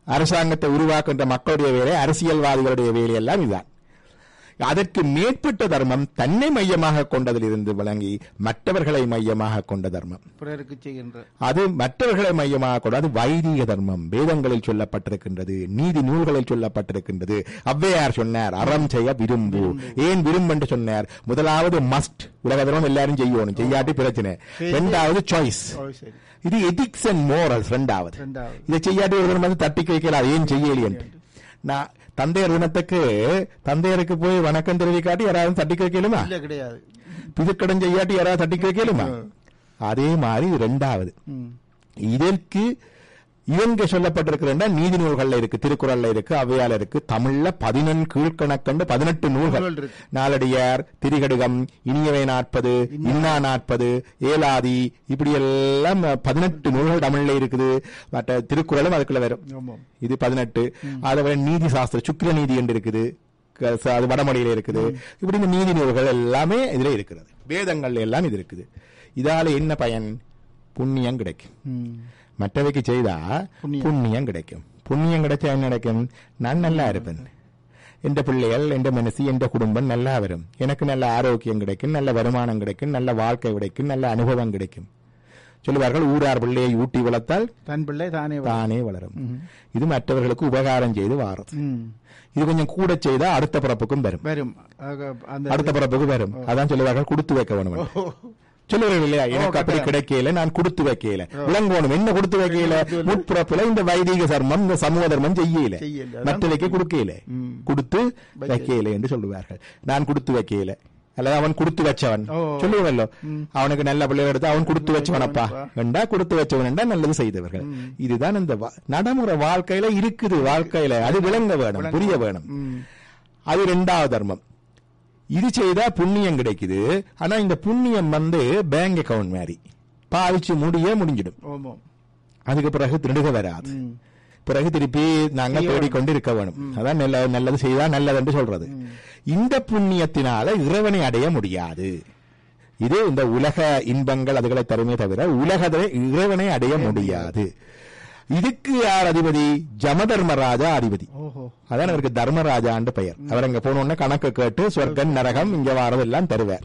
அரசாங்கத்தை உருவாக்குகின்ற மக்களுடைய வேலை அரசியல்வாதிகளுடைய வேலை எல்லாம் இதுதான் அதற்கு மேற்பட்ட தர்மம் தன்னை மையமாக கொண்டதிலிருந்து விளங்கி மற்றவர்களை மையமாக கொண்ட தர்மம் பிறருக்கு செய்கின்ற அது மற்றவர்களை மையமாக கொண்டு அது வைதிக தர்மம் வேதங்களில் சொல்லப்பட்டிருக்கின்றது நீதி நூல்களில் சொல்லப்பட்டிருக்கின்றது ஔவையார் சொன்னார் அறம் செய்ய விரும்பு ஏன் விரும்பு என்று சொன்னார் முதலாவது மஸ்ட் உலக தர்மம் எல்லாரும் செய்யணும் செய்யாட்டி பிரச்சனை இரண்டாவது சாய்ஸ் ஓ சரி இது எதிக்ஸ் அண்ட் மோரல்ஸ் ரெண்டாவது ரெண்டாவது இதை செய்யாட்டி ஒரு தரம் வந்து தட்டி வைக்கல ஏன் செய்யலையென்று நான் தந்தையர் தினத்துக்கு தந்தையருக்கு போய் வணக்கம் தெரிவிக்காட்டி யாராவது தட்டி வைக்கலுமா இல்ல கிடையாது பிதுக்கடன் செய்யாட்டி யாராவது தட்டி வைக்கலுமா அதே மாதிரி இது ரெண்டாவது ம். இதற்கு இவங்க சொல்லப்பட்டிருக்கிற நீதி நூல்கள்ல இருக்கு திருக்குறள்ல இருக்கு ஔவையால இருக்கு தமிழ்ல பதினெண் கீழ்கணக்கண்டு பதினெட்டு நூல்கள் நூல்கள் இருக்கு. நாலடியார் திரிகடுகம் இனியவை நாற்பது இன்னா நாற்பது ஏலாதி இப்படி எல்லாம் பதினெட்டு நூல்கள் தமிழ்ல இருக்குது மற்ற திருக்குறளும் அதுக்குள்ள வரும் ஆமாம் இது பதினெட்டு அதை நீதி சாஸ்திர சுக்கிர நீதி என்று இருக்குது க- ச- அது வடமொழியில இருக்குது இப்படி இந்த நீதி நூல்கள் எல்லாமே இதுல இருக்கிறது வேதங்கள்ல எல்லாம் இது இருக்குது இதால என்ன பயன் புண்ணியம் கிடைக்கும் ம். மற்றவைக்கு செய்தா புண்ணியம். புண்ணியம் கிடைக்கும் புண்ணியம் கிடைச்சா என்ன கிடைக்கும் நான் நல்லா இருப்பேன் எந்த பிள்ளைகள் எந்த மனசு எந்த குடும்பம் நல்லா வரும் எனக்கு நல்ல ஆரோக்கியம் கிடைக்கும் நல்ல வருமானம் கிடைக்கும் நல்ல வாழ்க்கை கிடைக்கும் நல்ல அனுபவம் கிடைக்கும் சொல்லுவார்கள் ஊரார் பிள்ளையை ஊட்டி வளர்த்தால் தன் பிள்ளை தானே வளரும். தானே வளரும் இது மற்றவர்களுக்கு உபகாரம் செய்து வாரம் ம். இது கொஞ்சம் கூட செய்தா அடுத்த பிறப்புக்கும் வரும் வரும் ஆக, அந்த அடுத்த பிறப்புக்கு வரும் அதான் சொல்லுவார்கள் கொடுத்து வைக்க வேணும் என்று. சொல்லுவார்கள் இல்லையா எனக்கு அப்படி கிடைக்கல நான் கொடுத்து வைக்கல விளங்கணும் என்ன கொடுத்து வைக்கல முற்பிறப்புல இந்த வைதிக தர்மம் இந்த சமூக தர்மம் செய்யல செய்யல. அதான் மற்றவைக்கு கொடுக்கல ம். கொடுத்து வைக்கல என்று சொல்லுவார்கள் நான் கொடுத்து வைக்கல அல்லது அவன் கொடுத்து வச்சவன் ஓ. சொல்லுவല്ലോ அவனுக்கு நல்ல பிள்ளைகள் எடுத்து அவன் கொடுத்து வச்சவனப்பா வச்சவனப்பா. என்றா கொடுத்து வச்சவன் என்றா நல்லது செய்தவர்கள் இதுதான் இந்த வா- நடைமுறை வாழ்க்கையில இருக்குது வாழ்க்கையில அது விளங்க வேணும் புரிய வேணும் ம். அது ரெண்டாவது தர்மம் இது செய்தா புண்ணியம் கிடைக்குது ஆனா இந்த புண்ணியம் வந்து பேங்க் அக்கவுண்ட் மாதிரி பாவிச்சு முடிய முடிஞ்சிடும் ஆமாம் அதுக்கு பிறகு திருடுக வராது ம். பிறகு திருப்பி நாங்க தேடிக்கொண்டு இருக்க வேணும் அதான் நல்ல நல்லது செய்தா நல்லது என்று சொல்றது இந்த புண்ணியத்தினால இறைவனை அடைய முடியாது இது இந்த உலக இன்பங்கள் அதுகளை தருமே தவிர உலகத்தை இறைவனை அடைய முடியாது இதுக்கு யார் அதிபதி ஜமதர்மராஜா அதிபதி ஓஹோ அதான் அவருக்கு தர்மராஜான்னு பெயர் அவர் அங்க போனோடனே கணக்கு கேட்டு சொர்க்கம் நரகம் இங்க வாரதெல்லாம் தருவார்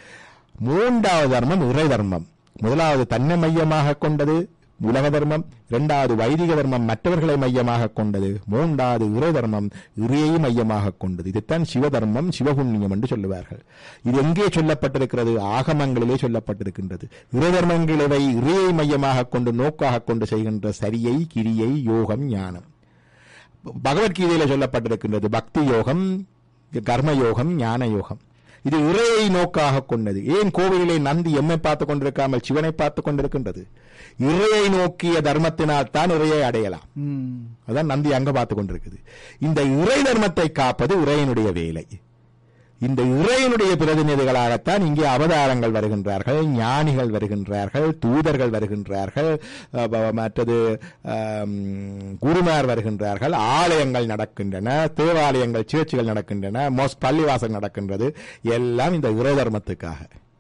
மூன்றாவது தர்மம் இறை தர்மம் முதலாவது தன்னை மையமாக கொண்டது உலக தர்மம் இரண்டாவது வைதிக தர்மம் மற்றவர்களை மையமாக கொண்டது மூன்றாவது இறை தர்மம் இறையை மையமாக கொண்டது இதுதான் சிவதர்மம் சிவபுண்ணியம் என்று சொல்லுவார்கள் இது எங்கே சொல்லப்பட்டிருக்கிறது ஆகமங்களிலே சொல்லப்பட்டிருக்கின்றது இறை தர்மங்களை இறையை மையமாக கொண்டு நோக்காக கொண்டு செய்கின்ற சரியை கிரியை யோகம் ஞானம் பகவத்கீதையில சொல்லப்பட்டிருக்கின்றது பக்தி யோகம் கர்ம யோகம் ஞான யோகம் இது இறையை நோக்காக கொண்டது ஏன் கோவிலிலே நந்தி எம்மை பார்த்துக் கொண்டிருக்காமல் சிவனை பார்த்துக் கொண்டிருக்கின்றது இறையை நோக்கிய தர்மத்தினால் தான் இறையை அடையலாம் ம். அதான் நந்தி அங்க பார்த்துக் கொண்டிருக்குது இந்த இறை தர்மத்தை காப்பது இறையனுடைய வேலை இந்த இறையனுடைய பிரதிநிதிகளாகத்தான் இங்கே அவதாரங்கள் வருகின்றார்கள் ஞானிகள் வருகின்றார்கள் தூதர்கள் வருகின்றார்கள் அஹ், ப- மற்றது ஆம், குருமார் வருகின்றார்கள் ஆலயங்கள் நடக்கின்றன தேவாலயங்கள் சேர்ச்சிகள் நடக்கின்றன மோஸ் பள்ளிவாசல் நடக்கின்றது எல்லாம் இந்த இறை தர்மத்துக்காக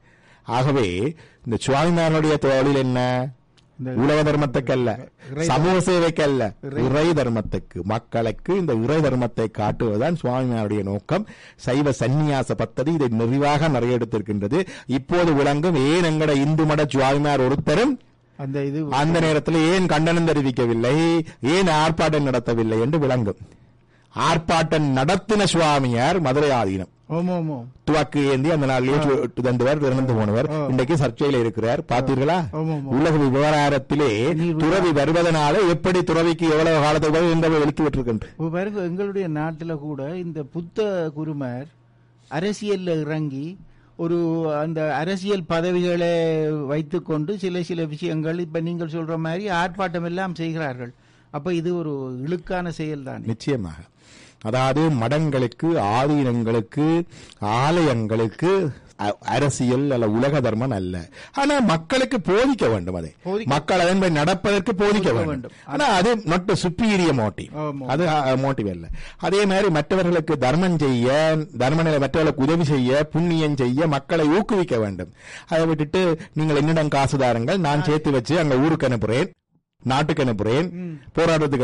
ஆகவே இந்த சுவாமிமாரனுடைய தொழில் என்ன இந்த உலக தர்மத்துக்கல்ல இறை சமூக சேவைக்கல்ல இறை தர்மத்துக்கு மக்களுக்கு இந்த இறை தர்மத்தை காட்டுவதுதான் சுவாமியாருடைய நோக்கம் சைவ சந்நியாச பத்ததி இதை நிறைவாக நிறைய எடுத்திருக்கின்றது இப்போது விளங்கும் ஏன் எங்கட இந்து மட சுவாமியார் ஒருத்தரும் அந்த இது அந்த நேரத்தில் ஏன் கண்டனம் தெரிவிக்கவில்லை ஏன் ஆர்ப்பாட்டம் நடத்தவில்லை என்று விளங்கும் ஆர்ப்பாட்டம் நடத்தின சுவாமியார் மதுரை ஆதீனம் ஓமோ ஓமோ துவாக்கு ஏந்தி அந்த நாளிலேயே சு- தந்தவர் இறந்து போனவர் ஆ. இன்றைக்கு சர்ச்சையில இருக்கிறார் பார்த்தீர்களா ஆமா, ஆமா. உலக விவகாரத்திலே நீர் துறவி வருவதனால எப்படி துறவிக்கு எவ்வளவு காலத்துக்கு பிறகு இந்த எழுத்து விட்டுருக்கின்ற இப்போ பாருங்க எங்களுடைய நாட்டில் கூட இந்த புத்த குருமார் அரசியல்ல இறங்கி ஒரு அந்த அரசியல் பதவிகளை வைத்துக்கொண்டு சில சில விஷயங்கள் இப்ப நீங்கள் சொல்ற மாதிரி ஆர்ப்பாட்டம் எல்லாம் செய்கிறார்கள் அப்ப இது ஒரு இழுக்கான செயல் தான் நிச்சயமாக அதாவது மடங்களுக்கு ஆதீனங்களுக்கு ஆலயங்களுக்கு அ- அரசியல் அல்ல உலக தர்மம் அல்ல ஆனா மக்களுக்கு போதிக்க வேண்டும் அதை போதிக்க- மக்கள் அதன்படி நடப்பதற்கு போதிக்க வேண்டும் வேண்டும். ஆனா அது நொட் சுப்பீரிய மோட்டிவ் ஆமா. அது மோட்டிவ் அல்ல அதே மாதிரி மற்றவர்களுக்கு தர்மம் செய்ய தர்மநிலை மற்றவர்களுக்கு உதவி செய்ய புண்ணியம் செய்ய மக்களை ஊக்குவிக்க வேண்டும் அதை விட்டுட்டு நீங்கள் என்னிடம் காசு தாருங்கள் நான் சேர்த்து வச்சு அங்க ஊருக்கு அனுப்புறேன் நாட்டுக்கு அனுப்புறேன் போராட்டத்துக்கு